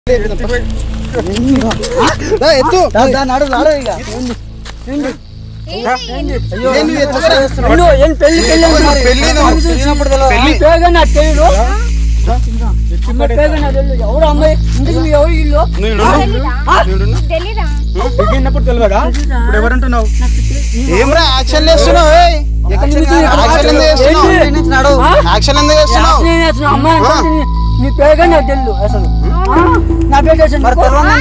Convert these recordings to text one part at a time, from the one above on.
ఎత్తు నాడు నాడు ఇక ఏంది ఎత్తుకురా? ఉండు, ఏం పెళ్లి పెళ్లి అంటున్నారు. పెళ్లి నువ్వు. మనిషి చూసినప్పుడు తెలియదా? పెళ్లి. ఈ పేగ నాకు తెలియదు. చిన్న పేగ నాకు తెలియదు. ఎవరు అమ్మాయి ఇంటికి మీ ఎవరు ఇల్లు నువ్వు ఈడున్నా? ఈడున్నా? తెలీదా దిగినప్పుడు తెలియదా ఇప్పుడు ఎవరంటున్నావు ఏమ్రా యాక్షన్ చేస్తున్నావు ఏయ్? యాక్షన్ ఎందుకు చేస్తున్నావు ఏంటి? ఆ? యాక్షన్ ఎందుకు చేస్తున్నావు నేను చేస్తున్నా. అమ్మాయి ఆ. అంటే నీ- నీ పేగ నాకు తెలియదు అసలు ఆ? నా పేరు చేసిన నాకు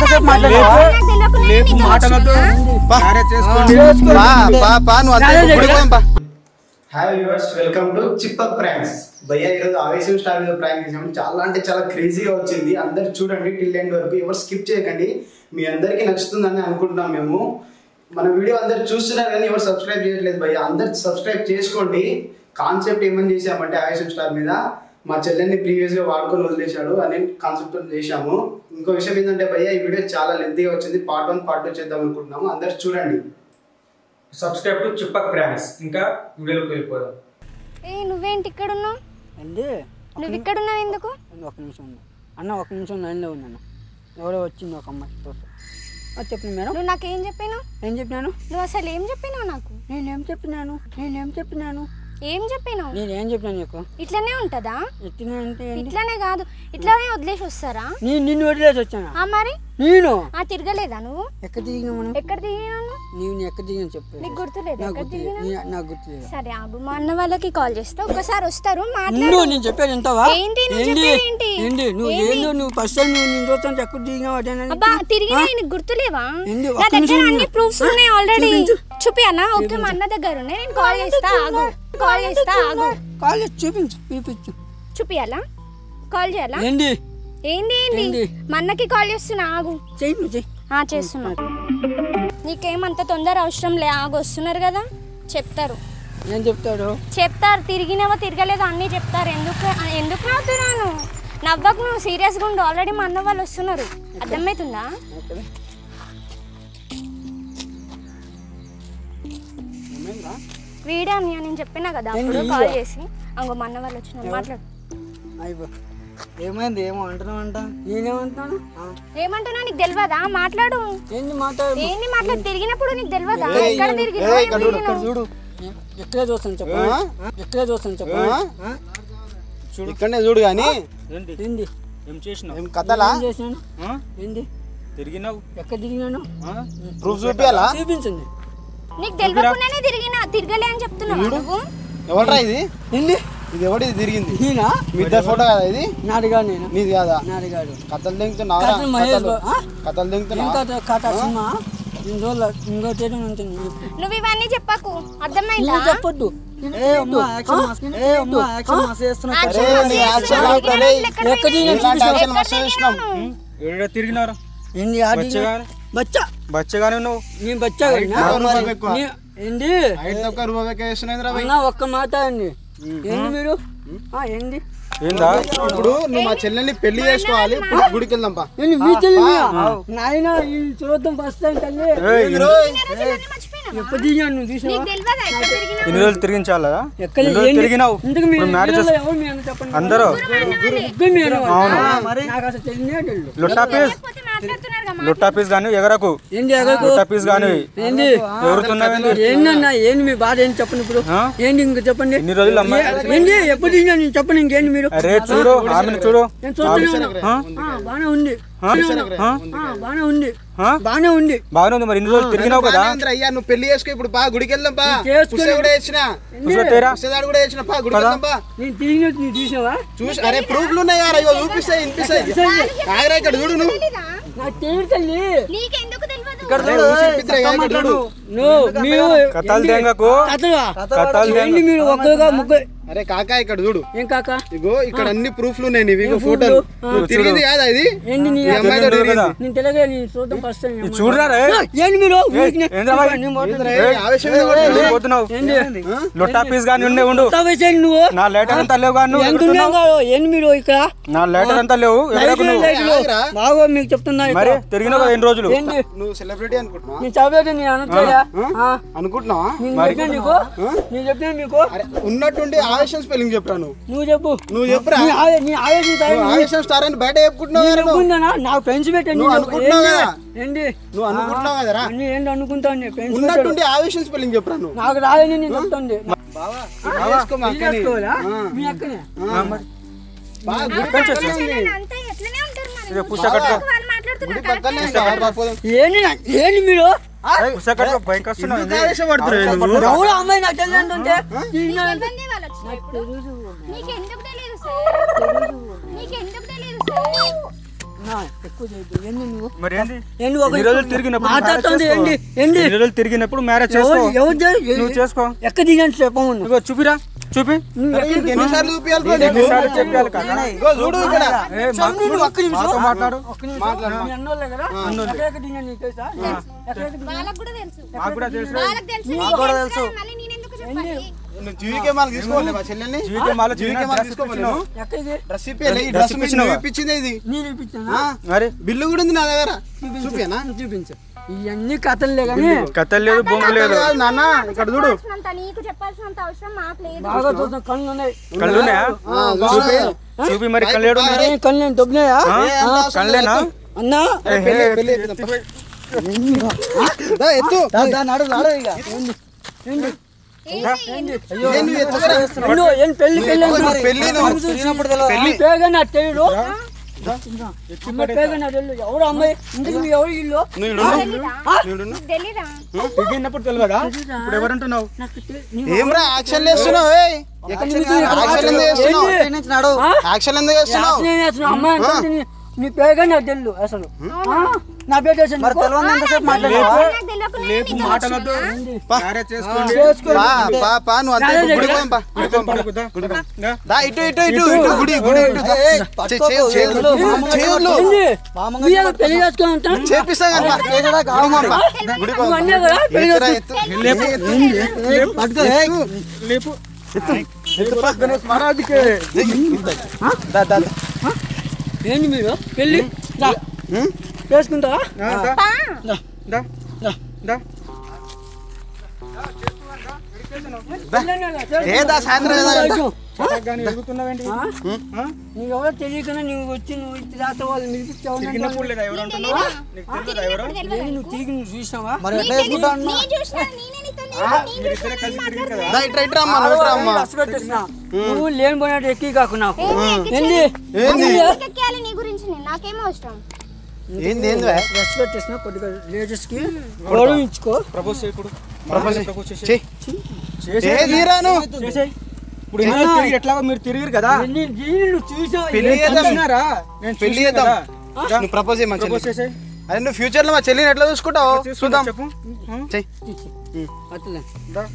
తెలియకుండా లేపు నీతో మాటలతో వచ్చినా? పా. మ్యారేజ్ చేసుకోండి చేసుకో. పా, పా, పా, నువ్వు అంతే మ్యారేజ్ గుడికి ఎక్కడ? పోదాం, పా. Hi viewers welcome to Chippak pranks భయ్య ఈరోజు ఆవేశం స్టార్ మీద ప్రాంక్ చేసాము చాలా అంటే చాలా క్రేజీగా వచ్చింది అందరు చూడండి టిల్ ఎండ్ వరకు ఎవరు స్కిప్ చేయకండి మీ అందరికీ నచ్చుతుందని అనుకుంటున్నాం మేము మన వీడియో అందరు చూస్తున్నారు కానీ ఎవరు సబ్స్క్రైబ్ చేయట్లేదు భయ్య అందరు సబ్స్క్రైబ్ చేసుకోండి కాన్సెప్ట్ ఏమని చేసామంటే ఆవేశం స్టార్ మీద మా చెల్లెని ప్రీవియస్గా వాడుకొని వదిలేశాడు అనే కాన్సెప్ట్ చేశాము ఇంకో విషయం ఏంటంటే భయ్య ఈ వీడియో చాలా లెంతీగా వచ్చింది పార్ట్ వన్ పార్ట్ టూ చేద్దాం అనుకుంటున్నాము అందరు చూడండి సబ్స్క్రైబ్ టు చిప్పక్ ప్రాంక్స్ ఇంకా వీడియోలోకి వెళ్ళిపోదాం ఏ నువ్వేంటి ఇక్కడ ఉన్నావు ఏంటి? నువ్వు ఇక్కడ ఉన్నావు ఎందుకు అన్న ఒక నిమిషం ఉండు. అన్న ఒక నిమిషం లైన్లో ఉన్నాను ఎవరో వచ్చింది ఒక అమ్మాయి చూస్తా. ఆ, చెప్పండి మేడం నువ్వు నాకేం చెప్పినావు ఏం చెప్పినాను నువ్వు అసలు ఏం చెప్పినావు నాకు నేనేం చెప్పినాను నేనేం చెప్పినాను ఏం చెప్పినావు నేనేం చెప్పినాను నీకు ఇట్లనే ఉంటదా ఎత్తినా అంటే ఏంటి ఇట్లానే కాదు ఇట్లానే వదిలేసి వస్తారా నేను నిన్ను వదిలేసి వచ్చాను ఆ మరి నేను ఆ తిరగలేదా నువ్వు ఎక్కడ దిగినా మనం ఎక్కడ దిగినాను నీవు నీ ఎక్కడ దిగిన చెప్పు నీకు గుర్తులేదు నాకు ఎక్కడ గుర్తులేదు దిగినా నీ- నాకు గుర్తులేదు సరే ఆగు మా అన్న వాళ్ళకి కాల్ చేస్తా ఒక్కసారి వస్తారు నువ్వు మాట్లాడు నేను చెప్పేది వింటావా ఏంటి నువ్వు ఏంటి చెప్పేది ఏంటి? ఏంటి నువ్వు ఏంటి? ఏందో నువ్వు ఫస్ట్ టైం నువ్వు నేను చూస్తాను ఎక్కడ దిగినావు అదేనా అబ్బా తిరిగినా నీకు గుర్తులేవా ఏంది? నా ఒక్క దగ్గర నిమిషం అన్ని ఉండు. ప్రూఫ్స్ ఆ? ఉన్నాయి ఆల్రెడీ చూపించు. చూపి అన్న ఓకే మా అన్న దగ్గర ఉన్నాయి నేను కాల్ చేస్తా ఆగు కాల్ చేస్తా ఆగు కాలేజ్ చూపించు చూపించు చూపియాలా కాల్ చేయాలా ఏంటి ఏంది ఏంది ఏంది? మా అన్నకి కాల్ చేస్తున్నా ఆగు చెయ్యి నువ్వు చెయ్యి ఆ చేస్తున్నా నీకేమంత తొందర అవసరం లే ఆగు వస్తున్నారు కదా చెప్తారు ఏం చెప్తాడు చెప్తారు తిరిగినవో తిరగలేదో అన్నీ చెప్తారు ఎందుకు ఎందుకు నవ్వుతున్నాను నవ్వకు నువ్వు సీరియస్గా ఉండు ఆల్రెడీ మా అన్న వాళ్ళు వస్తున్నారు అర్థమవుతుందా ఓకే ఏమైందా వీడియో అని నేను చెప్పినా కదా ఏంది అప్పుడు వీడియో? కాల్ చేసి అంగో మా అన్న వాళ్ళు వచ్చినారు మాట్లాడు అయిపో ఏమైంది ఏమో అంటున్నావు అంట నేనేమంటున్నాను ఆ. ఏమంటున్నా నీకు తెలియదా మాట్లాడు ఏంది మాట్లాడు ఏంది మాట్లాడు తిరిగినప్పుడు నీకు తెలియదా ఏయ్, ఎక్కడ ఏయ్, తిరిగినావు? ఇక్కడ చూడు ఇక్కడ చూడు ఎక్కడే చూస్తాను చెప్పు ఆ? ఎక్కడే చూస్తాను చెప్పు ఆ? ఆ? ఇక్కడనే చూడు కానీ ఏంటి ఏంది ఏం చేసినావు ఏం కథలా ఏం చేశాను ఆ? ఏంది తిరిగినావు ఎక్కడ దిగినాను ఆ? ప్రూఫ్ చూపియాలా చూపించండి నీకు తెలియకుండానే తిరిగినా తిరగలే అని చెప్తున్నావు నువ్వు ఎవడ్రా ఇది ఏంది ఇది ఎవడు ఇది తిరిగింది ఈయన మీ ఇద్దరు ఫోటో కదా ఇది నాడిగా నేను నీది కాదా నాడిగాడు కథలు దింగుతున్నావా కథలు మహేష్ బాబు ఆ? కథలు ఏం దింగుతున్నావా కథ కథ సినిమా నేను చూడలే ఇంకో చేయడం ఉంటుంది నువ్వు ఇవన్నీ చెప్పకు అర్థమైందా నువ్వు చెప్పొద్దు అరే నీ యాక్షన్ ఆపుతారే. ఎక్కడ దిగినా ఇలాంటి యాక్షన్ మస్తు చూసినాం ఏడ తిరిగినారా ఏంది ఆడి బచ్చగానే బచ్చా బచ్చగానే ఉన్నావు నేను బచ్చా ఎక్కువ మరి ఎక్కువ. ఏంది ఐదు తొక్క రూపాయి వేస్తున్నాయి రా అన్న ఒక్క మాట అండి ఏంది మీరు ఆ, ఏంది ఏందా ఇప్పుడు నువ్వు మా చెల్లెల్ని పెళ్లి చేసుకోవాలి ఇప్పుడు గుడికి వెళ్దాం పా ఏంది మీ చెల్లి నాయన ఈ చూద్దాం ఫస్ట్ టైం తల్లి ఏయ్, ఎప్పుడు దిగాను నువ్వు చూసినావా నీకు తెలియదా ఎక్కడ తిరిగినా ఇన్ని రోజులు తిరిగించాలా ఎక్కడ ఇన్ని రోజులు ఏంది? తిరిగినావు ఇంతకు మీ ఇప్పుడు మ్యారేజ్ ఇంట్లో ఎవరు మీ అన్న చెప్పండి అందరూ ముగ్గురు మీ అన్న వాళ్ళు. నాకు అసలు తెలియనే తెలియదు లుట్టా పీస్ లేకపోతే మాట్లాడుతున్నారు కదా లుట్టా పీస్ కానీ ఎగరకు ఏంది ఎగకు లుట్టా పీస్ కానీ ఏంది ఎవరుతున్నావేంది ఏందన్నా ఏంది మీ బాధ ఏంటి చెప్పండి ఇప్పుడు ఆ? ఏంది ఇంక చెప్పండి ఇన్ని రోజులు అమ్మాయి ఏ- ఏంది ఎప్పుడు దిగినా నేను చెప్పండి ఇంకేంటి మీరు అరే చూడు ఆమెను చూడు నేను చూస్తున్నాను ఆ? బానే ఉంది ఆ? ఆ? ఆ, బానే ఉంది ఆ? బానే ఉంది బాగానే ఉంది మరి ఇన్ని రోజులు తిరిగినావు కదా బాగానే అయ్యా నువ్వు పెళ్లి చేసుకో ఇప్పుడు పా గుడికి వెళ్దాం పా చేసుకొని- పుస్తక కూడా వేసిన చూసుకో తేరా పుస్తకాడు కూడా వేసిన పా గుడికి వెళ్దాం పా నేను తిరిగినట్టు నువ్వు చూసినావా చూసి అరే ప్రూఫ్లు ఉన్నాయి యారా ఇగో చూపిస్తాయి వినిపిస్తాయి ఆగరా ఇక్కడ చూడు నువ్వు నాకు తెలియదు తల్లి నీకెందుకు తెలియదు అరే, ఊసిరిపిత్తురా, ఇక్కడ చూడు నువ్వు మీరు కథలు దెంగకు కథలువా? కథలు ఏంటి మీరు ఒక్కరుగా ముగ్గురు అరే కాకా ఇక్కడ చూడు ఏం కాక ఇగో ఇక్కడ అన్ని ప్రూఫ్లు ఉన్నాయి నీవి ఇగో ఏం ఫోటోలు ప్రూఫ్లు? నువ్వు తిరిగింది కాదా ఇది ఏంది నీ ఈ అమ్మాయితో తిరిగిండు తిరిగింది కదా. నేను తెలియదు నేను చూద్దాం ఫస్ట్ టైం ఇది చూడరా రే ఏంటి మీరు ఊరికనే- ఏంద్రా బాయ్? నేను పోతున్నా. ఏందిరా, ఏ ఆవేశం మీద కొడుతున్నావు? ఎందుకు పోతున్నావు ఏంది లుట్టా పీస్ కానీ ఉండే ఉండు కొత్త వయసు నువ్వు నా లెటర్ అంతా లేవు కానీ నువ్వు ఎంత ఎగురుతున్నావు. ఉన్నావు కాదు? ఏంది మీరు ఇక్కడ నా లెటర్ అంతా లేవు ఎగరకు నువ్వు లైట్లు, లైట్లు. ఆగురా. బాగా మీకు చెప్తున్నా మరి ఇక్కడ. తిరిగినావు కదా ఎన్ని రోజులు ఏంది నువ్వు సెలబ్రిటీ అనుకుంటున్నావా నేను చదివేది నేను అనట్లేదా ఆ, అనుకుంటున్నావా నేను చెప్పినా నీకు నేను చెప్పినా నీకు అరే ఉన్నట్టుండి ఆవేశం స్పెల్లింగ్ చెప్పాను నువ్వు చెప్పు నువ్వు చెప్పురా నీ ఆవే- నీ ఆవేశం సాయి నువ్వు ఆవేశం స్టార్ అని బయట చెప్పుకుంటున్నావు నేను కదా నువ్వు. చెప్పుకున్నానా? నాకు ఫ్రెండ్స్ పెట్టండి నువ్వు అనుకుంటున్నావు కదా. ఏంటి నువ్వు అనుకుంటున్నావు కదరా అన్ని ఏంటి అనుకుంటాను ఫ్రెండ్స్ ఉన్నట్టుండి ఆవేశం స్పెల్లింగ్ చెప్పరా నువ్వు నాకు రాదని నేను చెప్తాండి చేసుకో మా పెళ్లి అక్కని. చేసుకోవాలా? ఆ. మీ అక్కనే బాగా గుడి అక్క, పక్కనే ఉంది. చెల్లెలు అంతా ఎట్లనే ఉంటారు మరి. ఇక పుస్తకం కట్టుకో. వాళ్ళు మాట్లాడుతున్నారు గుడి కరెక్టే. పక్కనే ఉంది. బాగా పోదాం. ఏంటి నా- ఏంటి మీరు ఆ? పుస్తకం భయంకర వస్తున్నావు ఎందుకు ఆవేశపడుతున్నావు నువ్వు? ఎవరు అమ్మాయి నాకు తెలియదు అంటుంటే నీకు తెలియదే వాళ్ళు వచ్చినా ఇప్పుడు? నీకెందుకు తెలియదు సార్ నీకెందుకు తెలియదు సార్ నా, ఎక్కువ చేయొద్దు. ఏంది నువ్వు మరి ఏంది ఏంది ఒక ఇన్ని రోజులు తిరిగినప్పుడు మాట్లాడుతుంది marriage ఏంటి చేసుకో. ఏంటి ఇన్ని రోజులు తిరిగినప్పుడు మ్యారేజ్ ఎవరు చేసుకో ఎవరు చే- నువ్వు చేసుకో ఎక్క దిగండి చెప్పము ఇగో చూపిరా చూపి అరే, ఇంకెన్నిసార్లు చూపియాలి బ్రో నీకు? ఎన్నిసార్లు చెప్పాలి కదా ఇగో చూడు ఇక్కడ ఏ, మా- మాతో మాట్లాడు మీ అన్నోళ్ళే కదా ఎక్కడెక్కడ దిగాను నీకు తెలుసా? ఎక్కడెక్కడ దిగాను? వాళ్ళకు కూడా తెలుసు మాకు కూడా తెలుసు వాళ్ళకి తెలుసు నీకు తెలుసు కదా, మళ్ళీ నేను ఎందుకు చెప్పాలి నువ్వు జీవికే మాల తీసుకోవాలి మా చెల్లెల్ని జీవికే మాల జీవికే మాల తీసుకోవాలి నువ్వు? ఎక్కడికి డ్రెస్ ఇప్పియాలి ఈ డ్రెస్ డ్రెస్ మీకు ఇప్పించినావా? నువ్వు ఇప్పించింది ఇది నేను ఇప్పించానా ఆ, మరి బిల్లు కూడా ఉంది నా దగ్గర చూపియనా చూపించు ఇవన్నీ కథలే కానీ కథలు లేదు బొమ్మ లేదు కాదు నాన్న ఇక్కడ చూడు చెప్పాల్సినంత నీకు చెప్పాల్సినంత అవసరం మాకు లేదు బాగా చూద్దాం కళ్ళు ఉన్నాయి కళ్ళు ఉన్నాయా ఆ, చూపి చూపి మరి కళ్ళేడు ఏ, కళ్ళు నేను దొబ్బినాయా ఏ, అంత అవసరం కళ్ళేనా లేదు. అన్నా ఏ, పెళ్ళి పెళ్ళి చేపిద్దాం, పద. దా, ఎత్తు ఏంది? ఏ, నువ్వు ఎత్తుకురా. ఏందో, ఏం పెళ్లి పెళ్లి నువ్వు అంటున్నారు? పెళ్ళి నువ్వు పెళ్లి పేగా నాకు తెలియదు అమ్మాయి పేగా నాకు తెలియదు ఎవరు అమ్మాయి ఇంటికి మీ ఎవరు ఇల్లు నువ్వు ఈడ ఉండు. తెలీదా? నీకు తెలీదా దిగినప్పుడు తెలియదా ఇప్పుడు ఎవరంటున్నావు నాకు తె- నీ- ఏమ్రా యాక్షన్ చేస్తున్నావు ఏయ్? యాక్షన్ ఎందుకు చేస్తున్నావు ఏంది? ఆ? యాక్షన్ ఎందుకు చేస్తున్నావు యాక్షన్ ఏం చేస్తున్నావు? అమ్మాయి అంటే నీ- నీ పేగా నాకు తెలియదు అసలు ఆ? నా పేరు తెలిసి నాకు తెలియకుండా నేను లేపు నీతో మాటలతో వచ్చినా? మ్యారేజ్ చేసుకోండి పా పా పా నువ్వు అంతే నాదే గుడి దగ్గర. పోదాం, పా. గుడి పోదాం, పా. పడుకుందా? దా. దా ఇటు ఇటు ఇటు ఇటు గుడి గుడి ఇటు దా. చే- చే- చేయొద్దు. చేయొద్దు. ఏంది? నువ్వు ఏదో పెళ్లి చేసుకుని ఉంటా చేపిస్తా కదా పా. గుడి పోదాం, పా. గుడి పోదాం, నువ్వు పా. అన్నీ కదా పెళ్లి ఎత్తురా, చేసుకుని- ఎత్తు. లేపు దా, దా, దా. ఏంది మీరు పెళ్లి రా. చేసుకుంటావా ఆ, దా. పా. దా. రా. దా. ఏదా సాయంత్రం ఏదా ఎంత? చక్కగానే ఎదుగుతున్నావేంటి? ఆ? నీకు ఎవరో తెలియకుండా నువ్వు వచ్చి నువ్వు ఇటు రాత్రి వాళ్ళు నిలిపించావు తిరిగినప్పుడు లేదా ఎవరు అంటున్నావు నీకు తెలియదా ఎవరు నువ్వు తిరిగి నువ్వు చూసినావా నీ చూసినా నేనే నీతో నేను మీరు ఇద్దరే కలిసి తిరిగి కదా దా, ఇటు ఇటు రమ్మా నువ్వు ఇటు రమ్మా రస పెట్టేసిన నువ్వు లేని పోయినట్టు ఎక్కి కాకు నాకు ఏంది ఏంది ఎక్కాలి నీ గురించి నేను నాకేమో అవసరం ఏంది ఏంది వే? రస పెట్టేసిన కొద్దిగా లేడీస్ కి గౌరవం ఇచ్చుకో ప్రపోజ్ చేయి ఇప్పుడు ప్రపోజ్ ప్రపోజ్ చేసి చెయ్. ఏ తీరాను చేసేయ్ ఇప్పుడు ఇందులో తిరిగి ఎట్లాగో మీరు తిరిగిరు కదా ఎన్ని జీవులు చూసావు పెళ్లి ఏ- చేద్దాం. చూసినారా నేను పెళ్లి చూసినా చేద్దాం కదా. నువ్వు ప్రపోజ్ చేయి మా ప్రపోజ్ చెల్లి చేసేయ్ అదే నువ్వు ఫ్యూచర్ లో మా చెల్లిని ఎట్లా చూసుకుంటావు చూద్దాం చెప్పు ఆ? చెయ్యి అట్లే దా.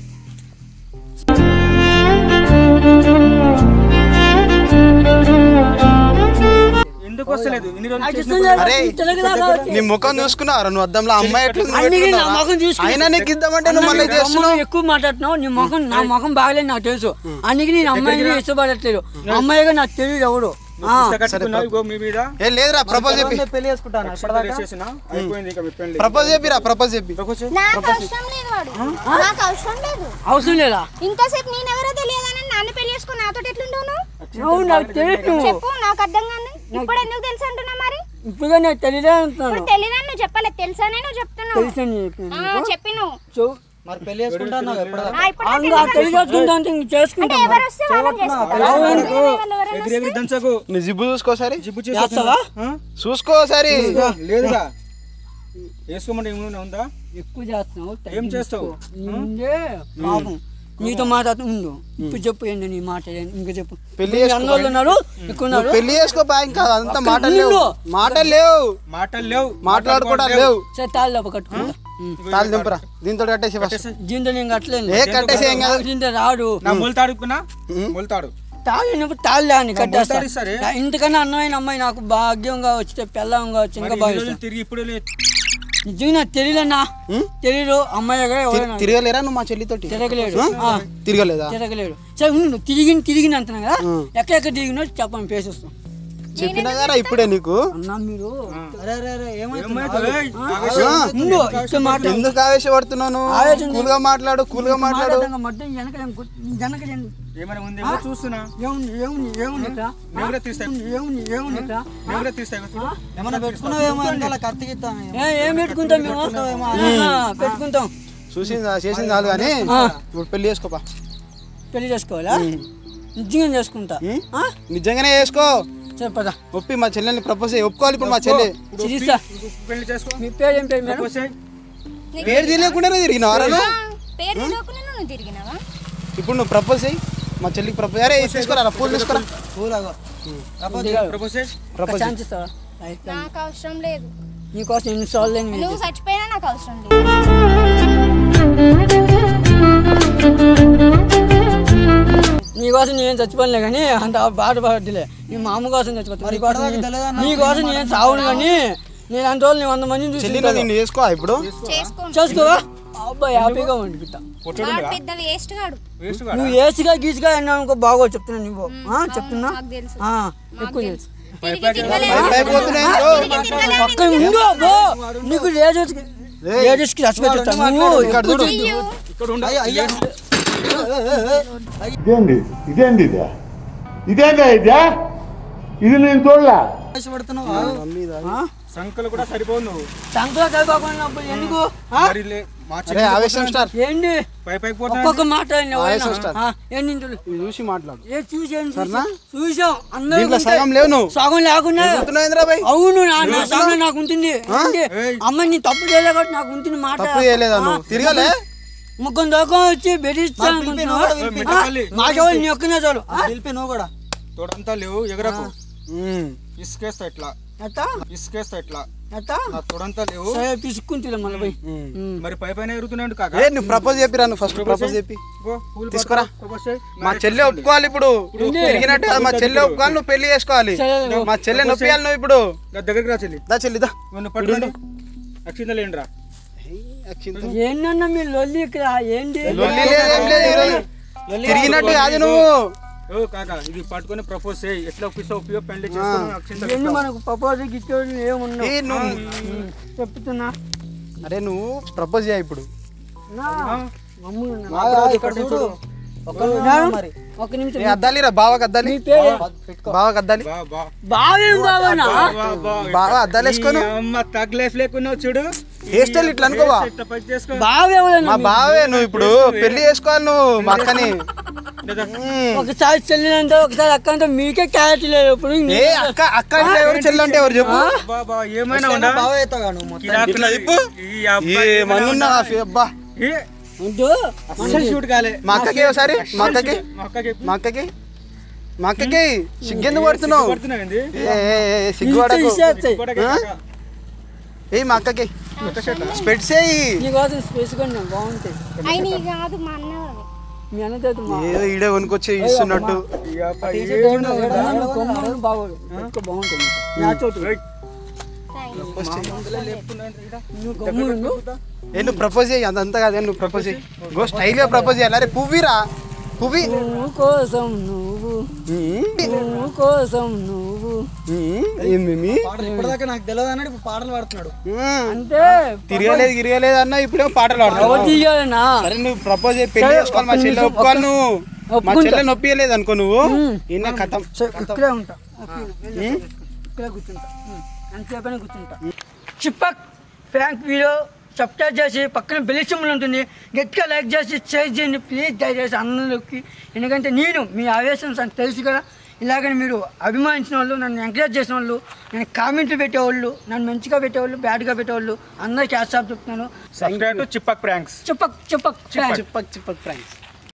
ఎందుకు వస్తలేదు ఇన్ని రోజులు నాకు చేసిన ఇష్టం లేదు. అరే, ఈ తెలగదా కాబట్టి. నీ ముఖం చూసుకున్నావు నువ్వు అద్దంలో అమ్మాయి ఎట్లుంది అన్ని నీ నా పెట్టుకున్నావా? ముఖం చూసుకుని- అయినా నీకు ఇద్దామంటే నువ్వు మళ్ళీ అన్న, చేస్తున్నావు నువ్వు ఎక్కువ మాట్లాడుతున్నావు నీ ముఖం నా ముఖం బాగలేదు నాకు తెలుసు అందుకే నేను అమ్మాయిని ఇష్టపడట్లేదు అమ్మాయిగా నాకు తెలియదు ఎవడు ఆ, పుస్తకం కట్టుకున్నావు, ఇగో మీ మీద ఏ లేదురా ప్రపోజ్ చెప్పి పెళ్లి చేసుకుంటాను అక్షంతలు వేసేసిన అయిపోయింది ఇక మీ పెళ్లి ప్రపోజ్ చెప్పిరా ప్రపోజ్ చెప్పి ప్రపోజ్ చేయి. నాకు అవసరం లేదు వాడు నాకు అవసరం లేదు అవసరం లేదా ఇంతసేపు నేనెవరో తెలియదని నన్ను పెళ్లి చేసుకుని నాతో ఎట్లుంటావు నువ్వు? నువ్వు నాకు తెలియదు చెప్పు నాకు అర్థం కానీ ఇప్పుడు ఎందుకు తెలుసు అంటున్నా మరి ఇప్పుడు నాకు తెలియదే అంటున్నాను ఇప్పుడు తెలియదని నువ్వు చెప్పలేదు తెలుసానే నువ్వు చెప్తున్నావు తెలుసు అని చెప్పి ఆ, చెప్పి నువ్వు చూ- మరి పెళ్లి చేసుకుంటాను ఎప్పుడు ఆ, ఇప్పుడు ఆ, ఇంకా తెలియజేసుకుంటా అంటే ఇంక అంటే చేసుకుంటాం ఎవరు వస్తే వాళ్ళని చేసుకోవాలి. అవును. వాళ్ళు ఎవరైనా ఎగిరి ఎగిరి దంచకు నీ జిబ్బు చూసుకోసారి జిబ్బు చేస్తావా? ఆ? చూసుకోసారి లేదుగా వేసుకోమంటే ఏమైనా ఉందా ఎక్కువ చేస్తున్నావు ఏం చేస్తావు? నిన్నే పాపం నీతో మాట్లాడుతూ ఉండు ఇప్పుడు చెప్పు ఏంటి నీ మాట ఏంటి? ఇంకా చెప్పు పెళ్లి ఇప్పుడు అన్న వాళ్ళు ఉన్నారు ఇక్కడ ఉన్నారు నువ్వు పెళ్లి చేసుకోపా ఇంకా అంతా మాటలు లేవు నిన్ను. మాటలు లేవు మాటలు లేవు మాట్లాడుకోవడం లేవు సరే తాళ్ళు దెబ్బ కట్టుకుంటా ఉం. తాళ్ళు దింపరా దీంతో కట్టేసి ఫస్ట్ దీంతో నేను కట్టలేను ఏ కట్టేసి ఏం కాదు దీంతో రాడు నా మొలతాడు ఇప్పునా మొలతాడు తాగినప్పుడు తాళ్ళు అని కట్టేస్తా మొలతాడు ఇస్తారే? ఇంతకన్నా అన్నమైన అమ్మాయి నాకు భాగ్యంగా వచ్చితే పెళ్ళంగా వచ్చి ఇంకా మరి బాగా ఇన్ని ఇష్టం. రోజులు తిరిగి ఇప్పుడు నిజంగా నాకు తెలియదన్నా తెలియదు అమ్మాయి దగ్గర ఎవరైనా తిరగలేరా నువ్వు మా చెల్లితోటి తిరగలేడు ఆ, తిరగలేదా తిరగలేడు సరే ఉండు నువ్వు తిరిగి తిరిగి అంటున్నా కదా ఎక్కడెక్కడ తిరిగినో చెప్పండి పేసేస్తాం చెప్పినా కదా ఇప్పుడే నీకు అన్నా మీరు అరే అరే అరే ఏమైంది ఏమైతుంది? ఏయ్, ఆ, ముందు ఇచ్చే మాట ఎందుకు ఆవేశపడుతున్నావు నువ్వు ఆవేశం కూల్ గా మాట్లాడు కూల్ గా మాట్లాడు మాట్లాడంగా మొత్తం వెనక వెనక ఏమైనా ఉందేమో చూస్తున్నా ఏముంది ఏముంది ఏముంది ఇక్కడ నేను కూడా తీస్తా ఏముంది ఏముంది ఇక్కడ నేను కూడా తీస్తా ఇగో చూడు. ఏమన్నా పెట్టుకున్నావేమో వెనకాల కత్తి గిత్తా ఏ, ఏం పెట్టుకుంటాం మేము ఆ, పెట్టుకుంటాం చూసింది చేసింది చాలు కానీ ఇప్పుడు పెళ్లి చేసుకోపా పెళ్లి చేసుకోవాలా నిజంగా చేసుకుంటా ఉం? ఆ? నిజంగానే చేసుకో చెప్పదా ఒప్పి మా చెల్లెల్ని ప్రపోజ్ చేయి ఒప్పుకోవాలి ఇప్పుడు మా చెల్లి చిరిస్తా పెళ్లి చేసుకో మీ పేరు ఏం పేరు మేడం వచ్చేయ్. పేరు తెలియకుండానే తిరిగినావు ఆ, పేరు తెలియకుండా నువ్వు తిరిగినావా ఇప్పుడు నువ్వు ప్రపోజ్ చేయి మా చెల్లికి ప్రపోజ్ అరే తీసుకురా పూలు తీసుకురా పూలాగా ప్రపోజ్ చేయి. ప్రపోజ్ ఛాన్స్ ఇస్తావా లైఫ్ టైం. నాకు అవసరం లేదు నీకోసం ఎన్ని సార్లు నేను నువ్వు చచ్చిపోయినా నాకు అవసరం లేదు నీకోసం నేను చచ్చిపోలే కానీ అంత బాధ పడలే నీ మా అమ్మ కోసం చచ్చిపోతా నీకోసం ఇప్పటిదాకా తెలియదా నీ కోసం నేను చావును కానీ నేను అంత రోజులు నేను వంద మందిని చూసి చెల్లిలో నిన్ను చేసుకో ఇప్పుడు చేసుకో చేసుకోవా అబ్బాయి హ్యాపీగా ఉండిపిస్తా వాడు పెద్ద వేస్ట్ గాడు వేస్ట్ నువ్వు ఏసిగా గీసిగా అన్నా అనుకో బాగో చెప్తున్నా నువ్వు ఆ, చెప్తున్నా నాకు తెలుసు ఆ, నాకు ఎక్కువ తెలుసు తెలుసు తిరిగి తిరగలేను. పై పైకి పోతున్నాయి ఏంటో? తిరిగి తిరగలేను. పక్కన ఉండు అబ్బో నీకు లేడీస్ లేడీస్ కి రెస్పెక్ట్ ఇస్తాను నువ్వు ఇక్కడ చూడు అయ్యో. ఇక్కడ ఉండు. ఇదేంది ఇదేంది ఇదే ఇదేందా ఇదే ఇది నేను చూడలే పడుతున్నావు సంకలు కూడా సరిపోవు నువ్వు సంతలో చదువుకోకుండా ఎందుకు ఆ? మరి లే, మా అరే చెల్లి ఆవేశం స్టార్ ఏంటి పై పైకి పోతున్నా ఒక్కొక్క మాట వాయిస్ వస్తా. ఏంటి ఇది చూసి మాట్లాడు ఏ చూసాను సరేనా? చూసాం అందరూ దీంట్లో ఉంటాయి. సగం లేవు నువ్వు సగం లేకుండా చెప్తున్నావు ఏందిరా భయ్ అవును నా నా సగం నాకు ఉంటుంది ఏంటి? అమ్మ నీ తప్పు చేయలే కాబట్టి నాకు ఉంటుంది మాట తప్పు చేయలేదా నువ్వు తిరగలే ముఖం దోకం వచ్చి బెదిరిస్తాను అనుకుంటున్నావా? పిలిపి, ఆ, మాకెవరు నీ ఒక్కనే చాలు ఆ? పిలిపి నువ్వు కూడా తోడంతా లేవు ఎగరకు ఉమ్. ఇసుకేస్తా ఇట్లా ఎట్టా ఇసుకేస్తా ఇట్లా ఎట్టా నా తోడంతా లేవు సరే పిసుక్కుంటే మళ్ళీ పోయి ఉమ్. మరి పై పైన ఎరుగుతున్నాడు కాక ఏ నువ్వు ప్రపోజ్ చెప్పిరా నువ్వు ఫస్ట్ ప్రపోజ్ చెప్పి పో, పూలు తీసుకురా. పట్టుకో, propose చేయి. మా చెల్లె ఒప్పుకోవాలి ఇప్పుడు తిరిగినట్టు కాదు, మా చెల్లె ఒప్పుకోవాలి నువ్వు పెళ్లి చేసుకోవాలి సరే, మా చెల్లె నొప్పియాలి నువ్వు ఇప్పుడు దా దగ్గరికి రా చెల్లి దా చెల్లిదా నువ్వు పట్టుకోండి అక్షింతలు ఏంట్రా ఏంటన్నా మీ లొల్లి ఇక్కడ ఏంటి లొల్లి లేదు ఏం లేదు ఈరోజు. తిరిగినట్టు కాదు నువ్వు ఓ కాక ఇది పట్టుకొని ప్రపోజ్ చేయి ఎట్లా ఒప్పిస్తా ఉపయోగ పెళ్లి చేసుకుని అక్షింతలు ఏంటి మనకు ప్రపోజ్ గిట్టోడు ఏ ఏమున్నావు నువ్వు చెప్తున్నా అరే నువ్వు ప్రపోజ్ చేయ ఇప్పుడు నా మమ్మల్ని నా- బాగా ఇక్కడ చూడు ఒక్క మేడం, మరి ఒక్క నిమిషం ఏ అద్దాలి రా బావకి అద్దాలి మీ పేరు బావకి అద్దాలి బా బా బావేం బావనా బా, బా. బావ అద్దాలు వేసుకోను ఈ అమ్మ తగ్ లైఫ్ లేకున్నావు చూడు హెయిర్ స్టైల్ ఇట్లా అనుకోవా ఇట్లా పైకి చేసుకో బావేవనా మా బావే నువ్వు ఇప్పుడు పెళ్లి చేసుకోవాలి నువ్వు మా అక్కని లేదా? ఉమ్. ఒకసారి చెల్లినంత ఒకసారి అక్క అంతా మీకే క్యారెట్ లేదు ఇప్పుడు ఏ అక్క అక్క అంటే ఎవరు చెల్లి అంటే ఎవరు చెప్పు బా బా ఏమైనా ఉందా బాగా అవుతావు నువ్వు మొత్తం కిరాకులు ఇట్లా చెప్పు. ఈ అబ్బాయి ఏమన్నా అబ్బా ఏ, వద్దు. అస్సలు షూట్ కాలే మా అక్కకి ఒకసారి మా అక్కకి మా అక్కకి మా అక్కకి మా అక్కకి సిగ్గెందుకు పడుతున్నావు పడుతున్నావు ఏంది ఏ, ఏ, ఏ, సిగ్గుపడకు ఇచ్చేస్తాయి. కూడా కాక. ఏ మా అక్కకి స్పెట్స్ వేయి నీకోసం స్పేస్ కొన్ని బాగుంటాయి అయిన కాదు మా అన్నవి మీ అన్నతో మా ఏదో ఈడే కొనుక్కొచ్చి ఇస్తున్నట్టు ఈ అబ్బాయి కొమ్మలు బాగోదు ఎక్కువ బాగుంటుంది నా చోటు నువ్వు గమ్మున ఉండు. ఏ నువ్వు ప్రపోజ్ చేయి అదంతా కాదే నువ్వు ప్రపోజ్ చేయి గో స్టైల్గా ప్రపోజ్ చేయాలి అరే పువ్విరా పువ్వి నువ్వు కోసం నువ్వు ఉమ్, నువ్వు కోసం నువ్వు ఉమ్, ఏం మిమి పాటలు ఇప్పటిదాకా నాకు తెలియదు అన్నాడు ఇప్పుడు పాటలు పాడుతున్నాడు ఉమ్, అంటే తిరగలేదు గిరగలేదు అన్న ఇప్పుడేమో పాటలు పాడుతున్నావు ఎవరు తీయాలనా సరే నువ్వు ప్రపోజ్ చేయి పెళ్లి సరే, చేసుకోవాలి మా ఒక్క చెల్లె నిమిషం, ఒప్పుకోవాలి నువ్వు మా ఒప్పుకుంటా. చెల్లె నొప్పియలేదు అనుకో నువ్వు ఈయన కథం సరే, ఇక్కడే ఉంటా ఇక్కడే కూర్చుంటా ఎంతసేపైనా కూర్చుంటా చిప్పక్ ఫ్రాంక్ వీడియో సబ్స్క్రైబ్ చేసి పక్కన బెల్ సింబల్ ఉంటుంది గట్టిగా లైక్ చేసి షేర్ చేయండి ప్లీజ్ దయచేసి అందరికి ఎందుకంటే నేను మీ ఆవేశం నాకు తెలుసు కదా ఇలాగని మీరు అభిమానించిన వాళ్ళు నన్ను ఎంకరేజ్ చేసిన వాళ్ళు నేను కామెంట్లు పెట్టేవాళ్ళు నన్ను మంచిగా పెట్టేవాళ్ళు బ్యాడ్గా పెట్టేవాళ్ళు అందరికీ హ్యాట్సాప్ చెప్తున్నాను subscribe to Chippak pranks Chippak Chippak prank Chippak Chippak Fronx